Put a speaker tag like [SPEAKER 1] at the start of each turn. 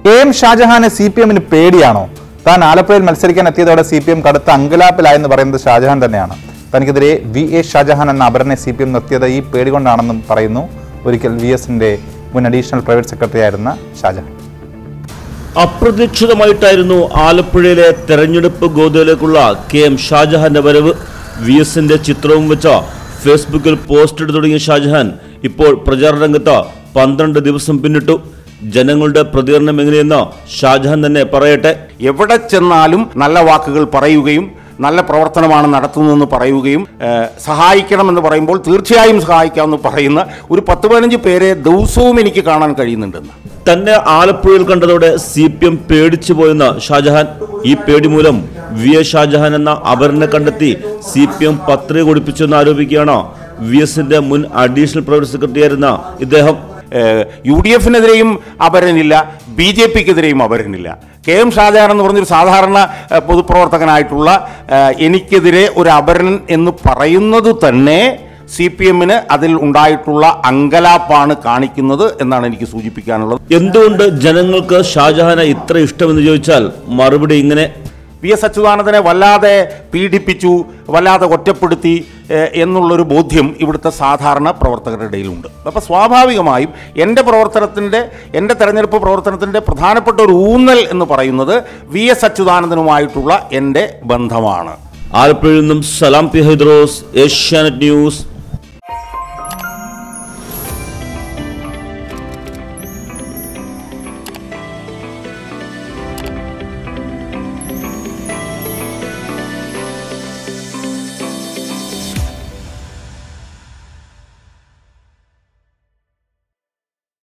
[SPEAKER 1] A M ഷാജഹാനെ C P എമ്മിന് പേടിയാണോ താൻ ആലപ്പുഴയിൽ മത്സരിക്കാൻ എത്തിയതോടെ സി പി എം കടുത്ത അങ്കലാപ്പിലായെന്ന് പറയുന്നത് ഷാജഹാൻ തന്നെയാണ് തനിക്കെതിരെ വി എ ഷാജഹാൻ എന്ന അപരനെ സി പി എം നിർത്തിയത് ഈ പേടി കൊണ്ടാണെന്നും പറയുന്നു ഒരിക്കൽ വി എസിന്റെ മുൻ അഡീഷണൽ പ്രൈവറ്റ് സെക്രട്ടറി ആയിരുന്ന ഷാജഹാൻ
[SPEAKER 2] അപ്രതീക്ഷിതമായിട്ടായിരുന്നു ആലപ്പുഴയിലെ തെരഞ്ഞെടുപ്പ് ഗോതയിലേക്കുള്ള കെ എം ഷാജഹാന്റെ വരവ് വി എസിന്റെ ചിത്രവും വെച്ച ഫേസ്ബുക്കിൽ പോസ്റ്റ് ഇട്ട് തുടങ്ങിയ ഷാജഹാൻ ഇപ്പോൾ പ്രചാരണ രംഗത്ത് പന്ത്രണ്ട് ദിവസം പിന്നിട്ടു ജനങ്ങളുടെ പ്രതികരണം എങ്ങനെയെന്ന് ഷാജഹാൻ തന്നെ പറയട്ടെ
[SPEAKER 3] എവിടെ ചെന്നാലും നല്ല വാക്കുകൾ പറയുകയും നല്ല പ്രവർത്തനമാണ് നടത്തുന്നതെന്ന് പറയുകയും ഏഹ്, സഹായിക്കണമെന്ന് പറയുമ്പോൾ തീർച്ചയായും സഹായിക്കാമെന്ന് പറയുന്ന ഒരു പത്ത് പതിനഞ്ച് പേരെ ദിവസവും എനിക്ക് കാണാൻ കഴിയുന്നുണ്ടെന്ന്
[SPEAKER 2] തന്നെ ആലപ്പുഴയിൽ കണ്ടതോടെ സി പി എം പേടിച്ചു പോയെന്ന് ഷാജഹാൻ ഈ പേടി മൂലം വി എ ഷാജഹാൻ എന്ന അപരനെ കണ്ടെത്തി സി പി എം പത്രിക കൊടുപ്പിച്ചെന്ന് ആരോപിക്കുകയാണ് വി എസിന്റെ മുൻ അഡീഷണൽ പ്രൈവറ്റ് സെക്രട്ടറി ആയിരുന്ന ഇദ്ദേഹം
[SPEAKER 3] ഏഹ്, യു ഡി എഫിനെതിരെയും അപരനില്ല ബി ജെ പിക്കെതിരെയും അപരനില്ല കെ എം ഷാജഹാൻ എന്ന് പറഞ്ഞൊരു സാധാരണ ഏഹ്, പൊതുപ്രവർത്തകനായിട്ടുള്ള ഏഹ്, എനിക്കെതിരെ ഒരു അപരൻ എന്ന് പറയുന്നത് തന്നെ സി പി എമ്മിന് അതിൽ ഉണ്ടായിട്ടുള്ള അങ്കലാപ്പാണ് കാണിക്കുന്നത് എന്നാണ് എനിക്ക് സൂചിപ്പിക്കാനുള്ളത്
[SPEAKER 2] എന്തുകൊണ്ട് ജനങ്ങൾക്ക് ഷാജഹാനെ ഇത്ര ഇഷ്ടമെന്ന് ചോദിച്ചാൽ മറുപടി ഇങ്ങനെ
[SPEAKER 3] വി എസ് അച്യുതാനന്ദനെ വല്ലാതെ പീഡിപ്പിച്ചു വല്ലാതെ ഒറ്റപ്പെടുത്തി ഏഹ്, എന്നുള്ളൊരു ബോധ്യം ഇവിടുത്തെ സാധാരണ പ്രവർത്തകരുടെ ഇടയിലുണ്ട് അപ്പോൾ സ്വാഭാവികമായും എൻ്റെ പ്രവർത്തനത്തിൻ്റെ എൻ്റെ തെരഞ്ഞെടുപ്പ് പ്രവർത്തനത്തിൻ്റെ പ്രധാനപ്പെട്ട ഒരു ഊന്നൽ എന്ന് പറയുന്നത് വി എസ് അച്യുതാനന്ദനുമായിട്ടുള്ള എൻ്റെ ബന്ധമാണ്
[SPEAKER 2] ആലപ്പുഴയിൽ നിന്നും സലാം പി ഹൈദ്രോസ് ഏഷ്യാനെറ്റ് ന്യൂസ്